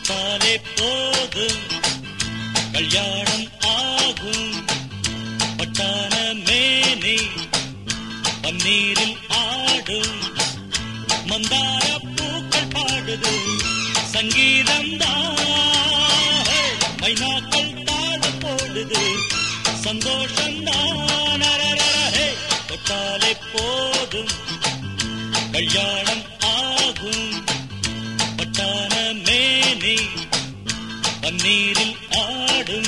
தொட்டாலே போதும் கல்யாணம் ஆகும் பட்டான மேனி பன்னீரில் ஆடும் மந்தார பூக்கள் பாடுது சங்கீதம் தான் மைனாக்கள் தாழ போடுது சந்தோஷம் தான் தொட்டாலே போதும் கல்யாணம் ஆகும் பட்டான மேனி பன்னீரில் ஆடும்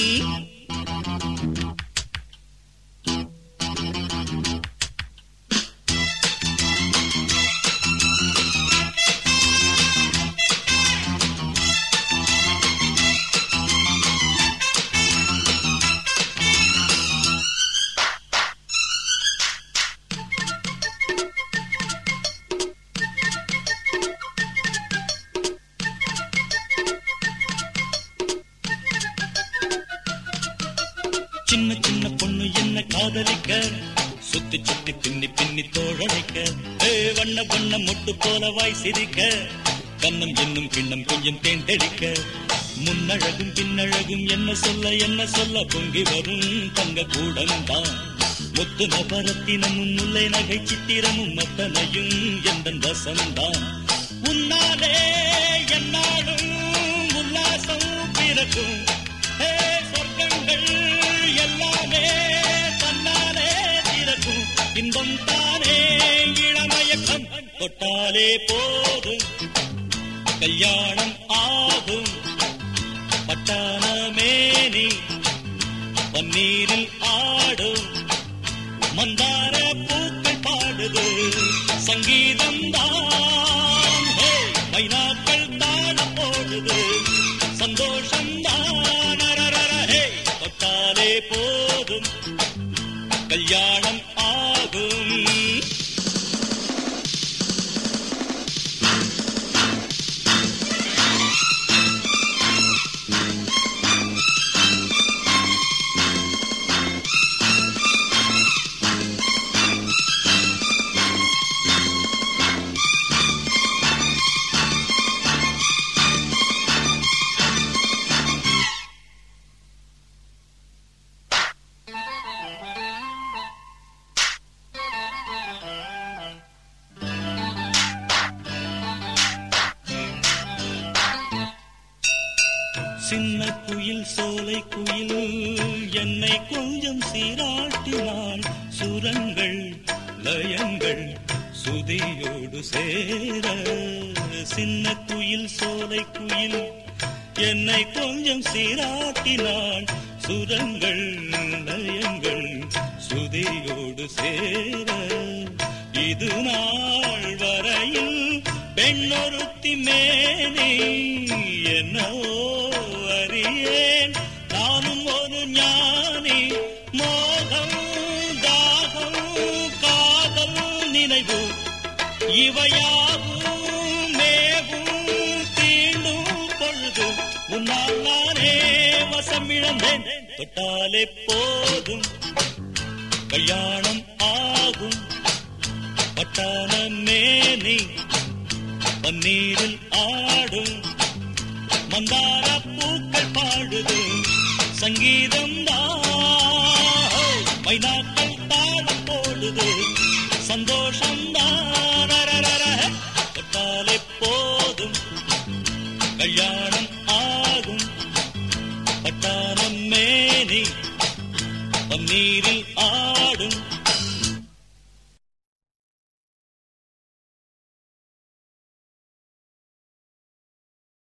சின்ன சின்ன பொண்ணு என்ன காதலிக்க சுத்தி சுத்தி பின்னி பின்னி தோழழைக்க ஏ வண்ண வண்ண மொட்டு போல வாய் சிரிக்க கண்ணம் என்னும் கிண்ணம் கொஞ்சம் தேன் தெளிக்க முன்னழகும் பின்னழகும் என்ன சொல்ல என்ன சொல்ல பொங்கி வரும் தங்க கூடம்தான் முத்து நபரத்தினமும் முல்லை நகை சித்திரமும் அத்தனையும் எந்த வசந்தான் உன்னாலே என்னாலும் உல்லாசம் பிறக்கும் ஹே, சொர்க்கங்கள் எல்லாமே தன்னாலே திறக்கும் இன்பம் தானே இளமயக்கம் தொட்டாலே போதும் கல்யாணம் ஆகும் பட்டான மேனி பன்னீரில் ஆடும் மந்தார பூக்கள் பாடுது சங்கீதம் தான் ஹே, மைனாக்கள் தாழ போடுது சந்தோஷம் தான் அரரரரே. தொட்டாலே போதும் கல்யாணம் ஆகும் சின்ன குயில் சோலை குயில் என்னை கொஞ்சம் சீராட்டினாள் சுரங்கள் லயங்கள் சுதியோடு சேர சின்ன குயில் சோலை குயில் என்னை கொஞ்சம் சீராட்டினாள் சுரங்கள் லயங்கள் சுதியோடு சேர இது நாள் வரையில் பெண்ணொருத்தி மேனே என்னவோ அறியேன் நானும் ஒரு ஞானி மோகம் தாகம் காதல் நினைவு இவையாவும் மேவும் தீண்டும் பொழுது உன்னால் நானே வசமிழந்தேன் தொட்டாலே போதும் கல்யாணம் ஆகும் பட்டான மேனி பன்னீரில் ஆடும் மந்தார பூக்கள் பாடுது சங்கீதம் தான் மைனாக்கள் தாளம் போடுது சந்தோஷம் தான் தொட்டாலே போதும் கல்யாணம் ஆகும் பட்டானம் மேனி பன்னீரில் ஆடும்